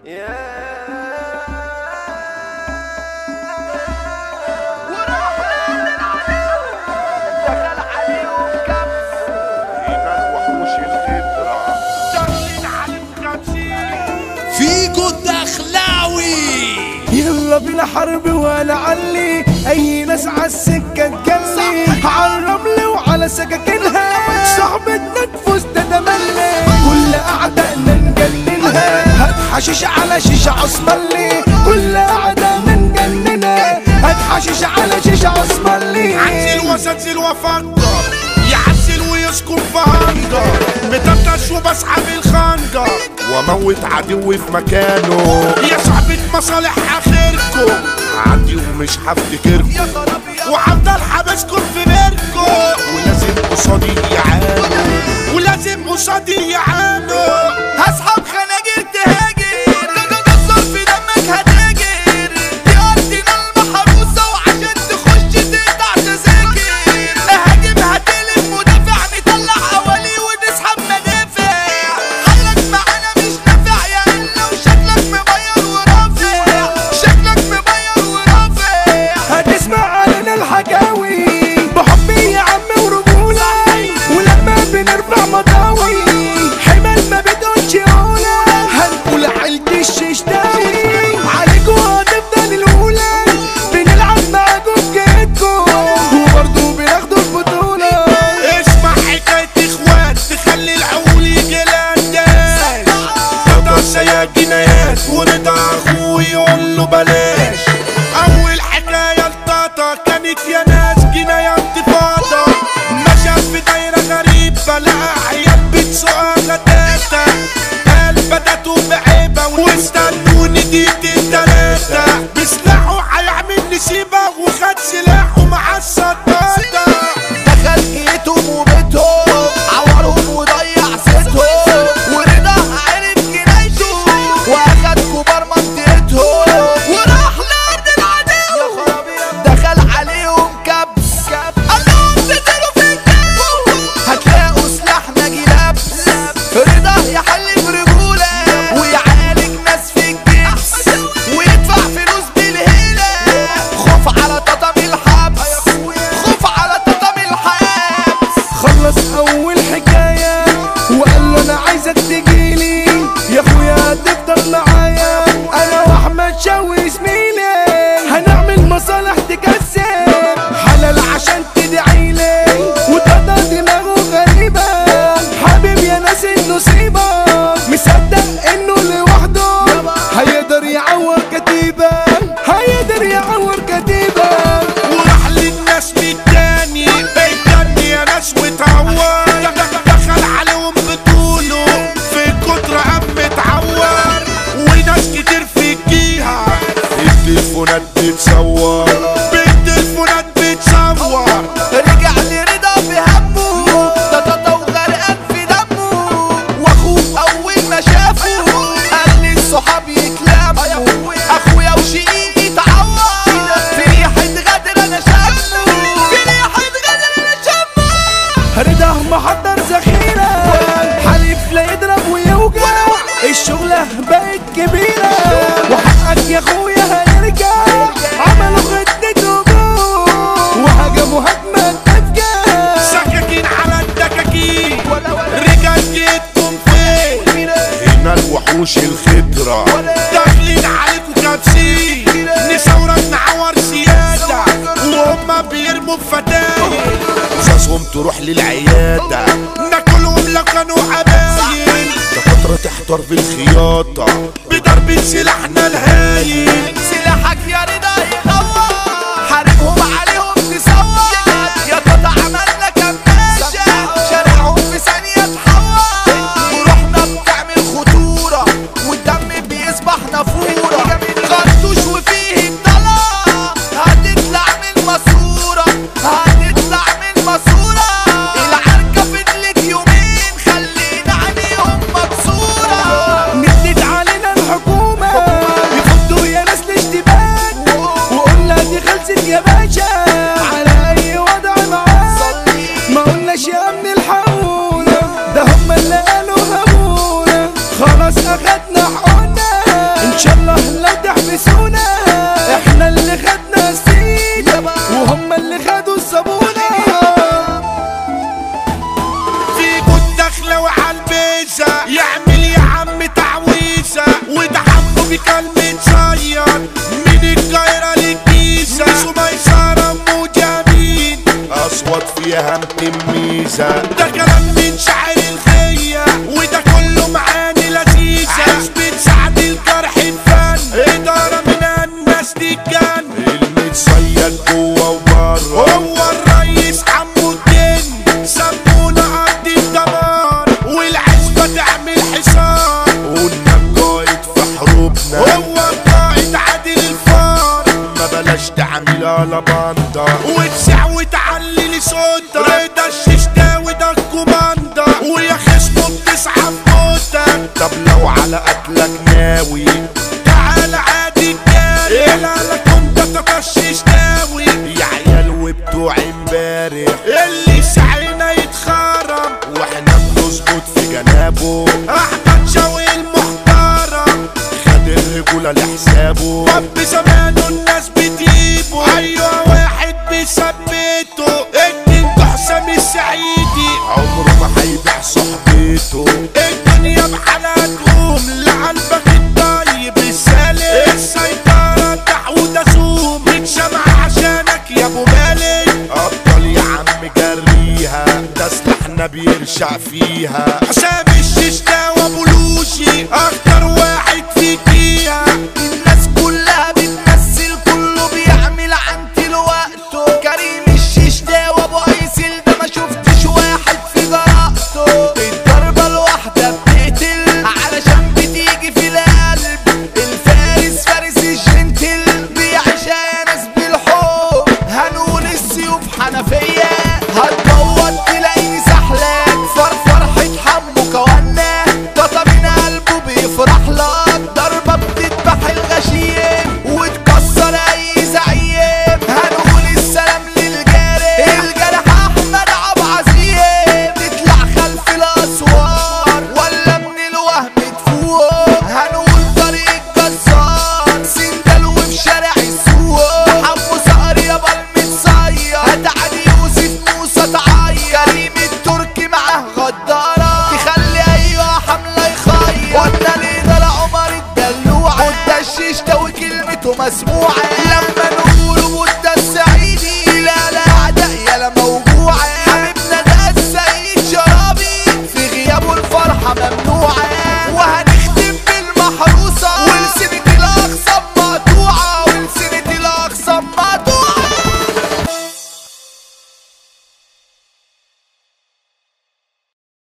فيجو الدخلاوي يلا بينا حرب ولا علي اي ناس عالسكة تجلي على الرمل وعلى سكاكينها صاحبتنا تفوز تتملي كل اعدائنا نجننها هات حشيش على شيشة عصملي كل اعدائنا نجننها هات حشيش على شيشة عصملي عزل وزلزل وفجر يعزل ويسكن في هنجر مدردش وبسحب الخنجر واموت عدوي في مكانه يا صاحبة مصالح اخركم عندي ومش هفتكركم وهفضل حابسكم في بيركم ولازم قصادي يعانوا ولازم قصادي يعانوا هسحب خناجر تهاجر تصل في دمك هتاجر دي ارضنا المحروسه وعشان تخش تقطع تذاكر هاجم هتقلب مدافع نطلع حوالي ونسحب مدافع حلك معانا مش نافع يا الا وشكلك مبير ورافع شكلك مبير ورافع هتسمع علينا الحكاوي بحبي يا عم ورجولة ولما بنرفع مطاوي حمل ما بتقولش أولى هنقول عيلة الششتاوي عليكوا هتفضل الأولى بنلعب معاكوا بجيتكوا وبرضه بناخدوا البطولة اسمع حكاية اخوات تخلي العقول يجي للناس تقدر يا جنايات ورضا اخوه يقول له بلاش اول حكاية لطاطا كانت يا ناس جناية انتفاضة مشى في دايرة غريبة لقى عيال بتسوقها غداتة قال بدأتوا بعيبة واستنوني دقيقتين تلاتة بسلاحه هيعمل نسيبة وخد سلاحه مع الصدادة دخل جيتهم وبيتهم عورهم وضيع ستهم ورضا عرف جنايته واخد كبار منطقتهم وراح لارض العدو دخل عليهم كبس قال لهم تنزلوا في الجو هتلاقوا سلاح ناجي لابس رضا يحل برجوله ويعالج ناس في الجبس ويدفع فلوس بالهيله خوف على تطم الحبس خوف على تطم الحبس خلص اول حكاية وقال له انا عايزك تجيلي يا اخويا هتفضل معايا انا واحمد شوقي زميلي هنعمل مصالح تكسب حلال عشان تدعيلي وتقطع دماغه غريبة حبيب يا ناس النصيبة مصدق انه لوحده هيقدر يعور كتيبة هيقدر يعور كتيبة وراح للناس بالتاني بيتني يا ناس وتعور دخل عليهم بطوله في كتر قام متعور وناس كتير في الجيهة التليفونات بتصور بالتليفونات بتصور رجع لرضا بهمه تطاطا وغرقان في دمه واخوه اول ما شافه قال لي الصحاب يتلموا اخويا وشقيقي اتعور في ريحه غدر انا شمه في ريحه غدر انا شمه رضا محضر ذخيرة حليف لا يضرب ويوجع الشغلة بقت كبيرة وحقك يا اخويا هيرجع عملوا خطة هجوم وهجموا هجمة تفجع سكاكين على الدكاكين رجال جيتكم فين هنا الوحوش الخضرة داخلين عليكم كابسين نسورك نعور سيادة وهم بيرموا بفتاين رصاصهم تروح للعيادة ناكلهم لو كانوا عباين دكاترة تحتار في الخياطة بضرب سلاحنا الهايل سلاحك يا رضا ينور حاربهم عليهم تسور يا قطع عملنا كماشة شارعهم في ثانية تحور وروحنا بتعمل خطورة والدم بيصبح نافورة خرطوش وفيه الضلا هتطلع من ماسورة هتطلع من ماسورة العركة فضلت يومين خلينا عينيهم مكسورة ندت علينا الحكومة يفضوا يا ناس الاشتباك وقلنا دي خلصت يا باشا على اي وضع معاك ما قلناش يا ابن الحقونا ده هم اللي قالوا همونا خلاص اخدنا حقنا ان شاء الله لو تحبسونا احنا اللي خدنا السيد وهم اللي خدوا الصابونة فيكو الدخلة وعالبيزة يعمل يا عم تعويذة وده حمو بكلمة صياد من القاهرة للجيزة مش ميسرة وجميل أصوات فيها متميزة ده كلام من شاعر الخية وده كله معاني لذيذة عزبة سعد الجرح الفن إدارة من الناس تتجن المتصيد جوه وبره هو الريس حمو الدين سمونا أرض الدمار والعزبة تعمل حصار قلنا القائد في حروبنا هو القائد عادل الفار ما بلاش تعمل على باندا وتسع وتعلي لصوتك رضا الششتاوي ده الكوماندا ويا خصمه بتسعى في موتك طب لو على قتلك ناوي تعال عادي الجاري لا لكم ده تكشش ناوي يا عيال وبتوع امبارح اللي سعينا يتخرم واحنا بنظبط في جنابه احمد شوقي المحترم خد الرجولة لحسابه رب زمانه الناس بتجيبه ايوه واحد بيثبته اتنين ده حسام السعيدي عمره ما هيبيع صحبته الدنيا بحالها تقوم لقلبك الطيب السالم السيطرة تحوده زوم متشمع عشانك يا ابو مالك ابطال يا عم جريها ده سلاحنا بيرشع فيها حسام الششتا وابو لوشي اكتر واحد فيكيها الناس كلها بتمثل كله بيعمل عنتي لوقته كريم الشيش ده وابو ايسل ده ما شفتش واحد في جرأته الضربة الواحدة بتقتل علشان بتيجي في القلب الفارس فارس الجنتل بيعشى ناس بالحب هنقول السيوف حنفية هتجوط تلاقيني سحلك فرفرحة حمو كوانا طاطا من قلبه بيفرح لك ضربة بتذبح الغشيم وتكسر اي زعيم هنقول السلام للجارح الجرح احمد عبد عزيم تطلع خلف الاسوار ولا من الوهم تفوق هنقول طريق الجزار سندل وفي شارع السوق حمو صقر يابا المتصير هتعدي يوسف موسى تعير كريم التركي معاه غدارة تخلي ايوه حملة يخير قلنا ليه ده عمر الدلوع قلت الشيش ده وكلمته مسموعة